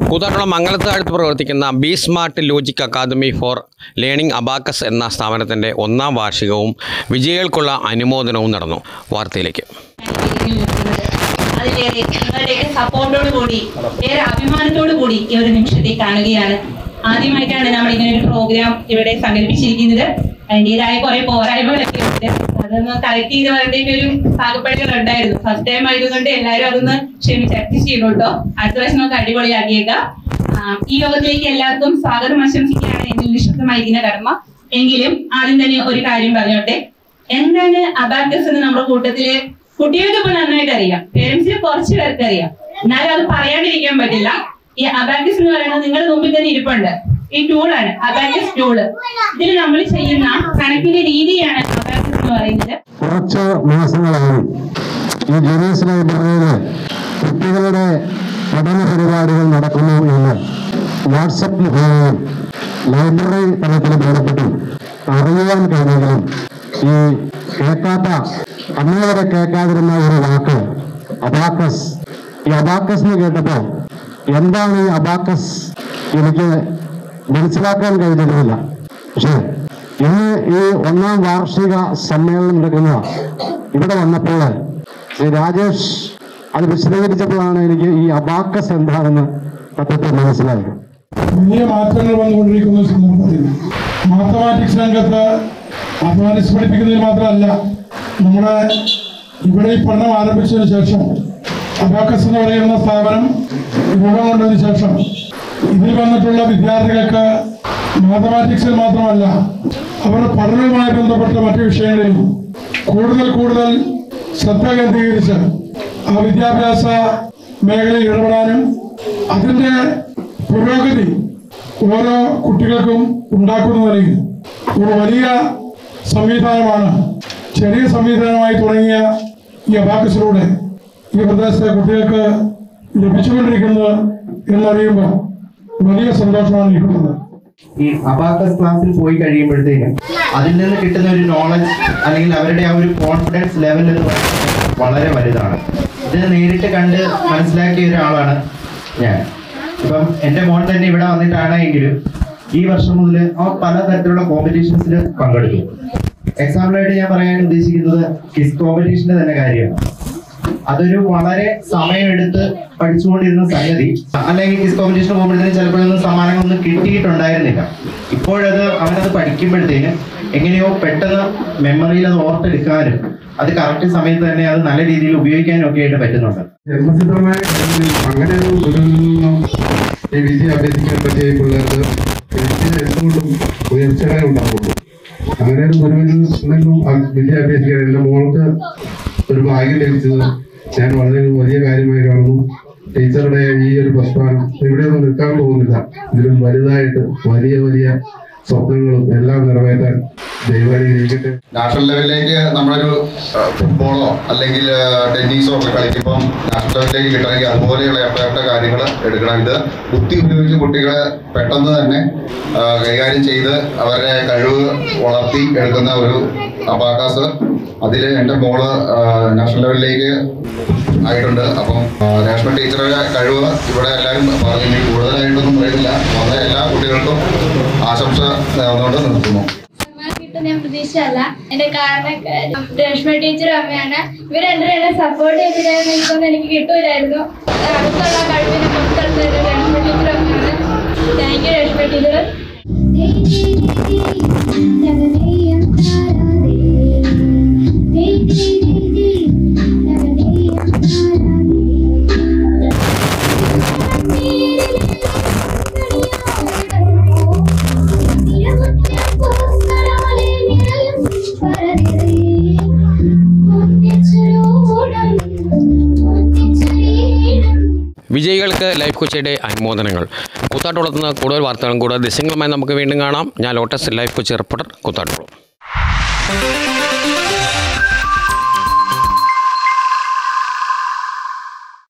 കൂത്താട്ടുള്ള മംഗലത്താഴത്ത് പ്രവർത്തിക്കുന്ന B smart logic academy for learning abacus എന്ന സ്ഥാപനത്തിൻ്റെ ഒന്നാം വാർഷികവും വിജയികൾക്കുള്ള അനുമോദനവും നടന്നു വാർത്തയിലേക്ക് അതിലേറെ നിങ്ങളുടെയൊക്കെ സപ്പോർട്ടോട് കൂടി ഏറെ അഭിമാനത്തോടു കൂടി ഈ ഒരു നിമിഷത്തെ കാണുകയാണ് ആദ്യമായിട്ടാണ് നമ്മൾ ഇങ്ങനെ ഒരു പ്രോഗ്രാം ഇവിടെ സംഘടിപ്പിച്ചിരിക്കുന്നത് അതിൻ്റെതായ കുറെ പോരായ്മകളൊക്കെ ഉണ്ട് അതൊന്ന് കളക്ട് ചെയ്ത് വരേണ്ട ഒരു പാകപ്പെടുത്തൽ ഉണ്ടായിരുന്നു ഫസ്റ്റ് ടൈം ആയതുകൊണ്ട് എല്ലാവരും അതൊന്ന് ക്ഷമിച്ച് അഡ്ജസ്റ്റ് ചെയ്യണം കേട്ടോ അടുത്ത പ്രാവശ്യം നമുക്ക് അടിപൊളിയാക്കിയേക്കാം ആ, ഈ യോഗത്തിലേക്ക് എല്ലാവർക്കും സ്വാഗതം ആശംസിക്കുകയാണ് എന്റെ നിശബ്ദമായിരിക്കുന്ന കടമ എങ്കിലും ആദ്യം തന്നെ ഒരു കാര്യം പറഞ്ഞോട്ടെ എന്താണ് അബാക്കസ് എന്ന് നമ്മുടെ കൂട്ടത്തില് കുട്ടികൾക്ക് ഇപ്പൊ നന്നായിട്ട് അറിയാം പേരൻസിന് കുറച്ച് പേർക്ക് അറിയാം എന്നാലും അത് പറയാണ്ടിരിക്കാൻ പറ്റില്ല ഈ അബാക്കസ് എന്ന് പറയുന്നത് നിങ്ങളുടെ മുമ്പിൽ തന്നെ ഇരിപ്പുണ്ട് ഈ ടൂളാണ് അബാക്കസ് ടൂള് ഇതിൽ നമ്മൾ ചെയ്യുന്ന കണക്കിന്റെ രീതിയാണ് അബാക്കസ് എന്ന് പറയുന്നത് കുറച്ച് മാസങ്ങളായി ഈ ജനീസ് ലൈബ്രറിയിൽ കുട്ടികളുടെ പഠന പരിപാടികൾ നടക്കുന്നു എന്ന് വാട്സപ്പ് മുഖേനയും ലൈബ്രറി തലത്തിൽ ബന്ധപ്പെട്ടും അറിയുവാൻ കഴിഞ്ഞെങ്കിലും ഈ കേൾക്കാത്ത അന്നേ വരെ കേൾക്കാതിരുന്ന ഒരു വാക്ക് അബാക്കസ് ഈ അബാക്കസ് എന്ന് കേട്ടപ്പോൾ എന്താണ് ഈ അബാക്കസ് എനിക്ക് മനസ്സിലാക്കാൻ കഴിഞ്ഞിരുന്നില്ല പക്ഷേ ഇന്ന് ഈ ഒന്നാം വാർഷിക സമ്മേളനം നടക്കുന്ന ഇവിടെ വന്നപ്പോൾ ശ്രീ രാജേഷ് അത് വിശദീകരിച്ചപ്പോഴാണ് എനിക്ക് ഈ അബാക്കസ് എന്താണെന്ന് സത്യത്തിൽ മനസ്സിലായത് വലിയ മാറ്റങ്ങൾ വന്നുകൊണ്ടിരിക്കുന്ന ഒരു സന്ദർഭത്തിൽ മാത്തമാറ്റിക്സ് രംഗത്ത് മാത്തമാറ്റിക്സ് പഠിപ്പിക്കുന്നതിൽ മാത്രമല്ല നമ്മുടെ ഇവിടെ ഈ പഠനം ആരംഭിച്ചതിന് ശേഷം അബാക്കസ് എന്ന് പറയുന്ന സ്ഥാപനം രൂപം കൊണ്ടതിന് ശേഷം ഇതിൽ വന്നിട്ടുള്ള വിദ്യാർത്ഥികൾക്ക് മാത്തമാറ്റിക്സിൽ മാത്രമല്ല അവരുടെ പഠനവുമായി ബന്ധപ്പെട്ട മറ്റു വിഷയങ്ങളിലും കൂടുതൽ കൂടുതൽ ശ്രദ്ധ കേന്ദ്രീകരിച്ച് ആ വിദ്യാഭ്യാസ മേഖലയിൽ ഇടപെടാനും അതിൻ്റെ പുരോഗതി ഓരോ കുട്ടികൾക്കും ഉണ്ടാക്കുന്നതിൽ ഒരു വലിയ സംവിധാനമാണ് ചെറിയ സംവിധാനമായി തുടങ്ങിയ ഈ അബാക്കസിലൂടെ ഈ പ്രദേശത്തെ കുട്ടികൾക്ക് ലഭിച്ചുകൊണ്ടിരിക്കുന്നത് എന്നറിയുമ്പോൾ വലിയ സന്തോഷമാണ് എനിക്കുള്ളത് ഈ അബാക്കസ് ക്ലാസ്സിൽ പോയി കഴിയുമ്പോഴത്തേക്കും അതിൽ നിന്ന് കിട്ടുന്ന ഒരു നോളജ് അല്ലെങ്കിൽ അവരുടെ ആ ഒരു കോൺഫിഡൻസ് ലെവൽ എന്ന് പറയുന്നത് വളരെ വലുതാണ് ഇത് നേരിട്ട് കണ്ട് മനസ്സിലാക്കിയ ഒരാളാണ് ഞാൻ ഇപ്പം എൻ്റെ മോൻ തന്നെ ഇവിടെ വന്നിട്ടാണ് എങ്കിലും ഈ വർഷം മുതൽ അവൻ പലതരത്തിലുള്ള കോമ്പറ്റീഷൻസിൽ പങ്കെടുത്തു എക്സാമ്പിളായിട്ട് ഞാൻ പറയാൻ ഉദ്ദേശിക്കുന്നത് കിസ് കോമ്പറ്റീഷന്റെ തന്നെ കാര്യമാണ് അതൊരു വളരെ സമയമെടുത്ത് പഠിച്ചുകൊണ്ടിരുന്ന സംഗതി അല്ലെങ്കിൽ ക്വിസ് കോമ്പറ്റീഷൻ പോകുമ്പോഴത്തേനും ചിലപ്പോഴൊന്നും സമ്മാനങ്ങളൊന്നും കിട്ടിയിട്ടുണ്ടായിരുന്നില്ല ഇപ്പോഴത് അവനത് പഠിക്കുമ്പോഴത്തേനും എങ്ങനെയോ പെട്ടെന്ന് മെമ്മറിയിൽ അത് ഓർത്തെടുക്കാനും അത് കറക്റ്റ് സമയത്ത് തന്നെ അത് നല്ല രീതിയിൽ ഉപയോഗിക്കാനും ഒക്കെ ആയിട്ട് പറ്റുന്നുണ്ട് ജന്മസിദ്ധമായ കഴിവിൽ അങ്ങനെ ഒരു ഗുരുവിൽ നിന്നും ഈ വിദ്യ അഭ്യസിക്കാൻ പറ്റിയ ഈ പിള്ളേർക്ക് വിദ്യ എന്തുകൊണ്ടും ഉയർച്ചകളെ ഉണ്ടാവുള്ളൂ അങ്ങനെ ഒരു ഗുരുവിൽ നിന്നും ആ വിദ്യ അഭ്യസിക്കാൻ എൻ്റെ മോൾക്ക് ഒരു ഭാഗ്യം ലഭിച്ചത് ഞാൻ വളരെ ഒരു വലിയ കാര്യമായി കാണുന്നു ടീച്ചറുടെ ഈ ഒരു പ്രസ്ഥാനം ഇവിടെയൊന്നും നിൽക്കാൻ പോകുന്നില്ല ഇതിലും വലുതായിട്ട് വലിയ വലിയ സ്വപ്നങ്ങളും എല്ലാം നിറവേറ്റാൻ ദൈവാനുഗ്രഹിക്കട്ടെ നാഷണൽ ലെവലിലേക്ക് നമ്മളൊരു അഹ്, ഫുട്ബോളോ അല്ലെങ്കിൽ അഹ്, ടെന്നീസോ ഒക്കെ കളിക്കുമ്പം നാഷണൽ ലെവലിലേക്ക് കിട്ടണമെങ്കിൽ അതുപോലെയുള്ള എഫേർട്ട് കാര്യങ്ങൾ എടുക്കണം ഇത് ബുദ്ധി ഉപയോഗിച്ച് കുട്ടികളെ പെട്ടെന്ന് തന്നെ അഹ്, കൈകാര്യം ചെയ്ത് അവരുടെ കഴിവ് വളർത്തി എടുക്കുന്ന ഒരു അബാക്കാസ് അതിൽ എൻ്റെ മോള് അഹ്, നാഷണൽ ലെവലിലേക്ക് ആയിട്ടുണ്ട് അപ്പം അഹ്, രേഷ്മ ടീച്ചറുടെ കഴിവ് ഇവിടെ എല്ലാവരും പറഞ്ഞു ഇനി കൂടുതലായിട്ടൊന്നും പറയുന്നില്ല വന്ന എല്ലാ കുട്ടികൾക്കും ആശംസ നേർന്നുകൊണ്ട് നിർത്തുന്നു സമ്മാനം കിട്ടും ഞാൻ പ്രതീക്ഷയല്ല എന്റെ കാരണക്കാരും രേഷ്മ ടീച്ചറും അമ്മയാണ് ഇവർ രണ്ടുപേരും സപ്പോർട്ട് ചെയ്തിട്ടായിരുന്നു എനിക്കൊന്നും എനിക്ക് കിട്ടൂലായിരുന്നു അടുത്തുള്ള കഴിവിനെ പുറത്തെടുത്തത് രേഷ്മ ടീച്ചർ അമ്മയാണ് താങ്ക് യു രേഷ്മ ടീച്ചർ വിജയികൾക്ക് ലൈഫ് കൊച്ചിയുടെ അനുമോദനങ്ങൾ കൂത്താട്ടുളത്ത് നിന്ന് കൂടുതൽ വാർത്തകളും കൂടുതൽ ദൃശ്യങ്ങളുമായി നമുക്ക് വീണ്ടും കാണാം ഞാൻ ലോട്ടസ് ലൈഫ് കൊച്ചി റിപ്പോർട്ടർ കൂത്താട്ടുളം